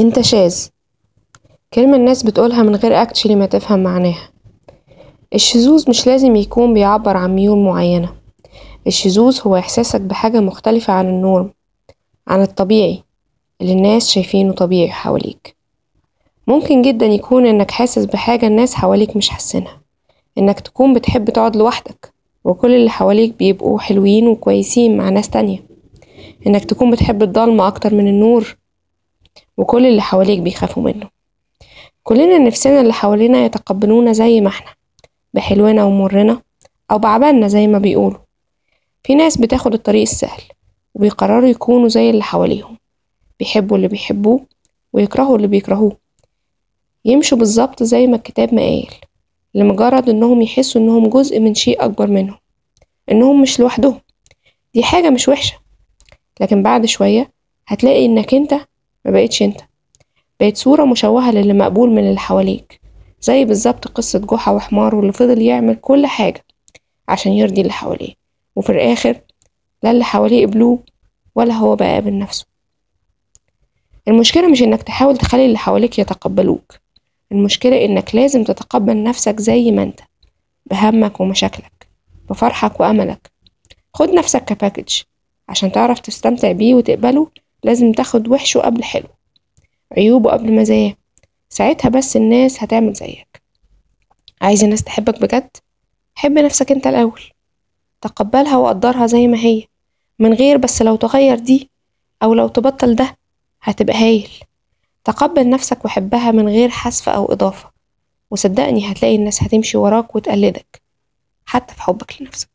انت شاذ كلمة الناس بتقولها من غير اكشلي ما تفهم معناها الشذوذ مش لازم يكون بيعبر عن ميول معينة الشذوذ هو احساسك بحاجة مختلفة عن النورم عن الطبيعي اللي الناس شايفينه طبيعي حواليك ممكن جدا يكون انك حاسس بحاجة الناس حواليك مش حاسينها انك تكون بتحب تقعد لوحدك وكل اللي حواليك بيبقوا حلوين وكويسين مع ناس تانية انك تكون بتحب الضلمة اكتر من النور وكل اللي حواليك بيخافوا منه كلنا نفسنا اللي حوالينا يتقبلونا زي ما احنا بحلونا ومرنا او بعبالنا زي ما بيقولوا في ناس بتاخد الطريق السهل وبيقرروا يكونوا زي اللي حواليهم بيحبوا اللي بيحبوه ويكرهوا اللي بيكرهوه يمشوا بالظبط زي ما الكتاب ما قال لمجرد انهم يحسوا انهم جزء من شيء اكبر منهم انهم مش لوحدهم دي حاجة مش وحشة لكن بعد شوية هتلاقي انك انت ما بقتش انت بقت صورة مشوهة للي مقبول من اللي حواليك زي بالظبط قصة جحا وحماره اللي فضل يعمل كل حاجة عشان يرضي اللي حواليه وفي الآخر لا اللي حواليه قبلوه ولا هو بقى قابل نفسه المشكلة مش انك تحاول تخلي اللي حواليك يتقبلوك المشكلة انك لازم تتقبل نفسك زي ما انت بهمك ومشاكلك بفرحك وأملك خد نفسك كباكج عشان تعرف تستمتع بيه وتقبله لازم تاخد وحشه قبل حلو عيوبه قبل مزاياه ساعتها بس الناس هتعمل زيك عايز الناس تحبك بجد حب نفسك انت الأول تقبلها وقدرها زي ما هي من غير بس لو تغير دي أو لو تبطل ده هتبقى هايل تقبل نفسك وحبها من غير حذف أو إضافة وصدقني هتلاقي الناس هتمشي وراك وتقلدك حتى في حبك لنفسك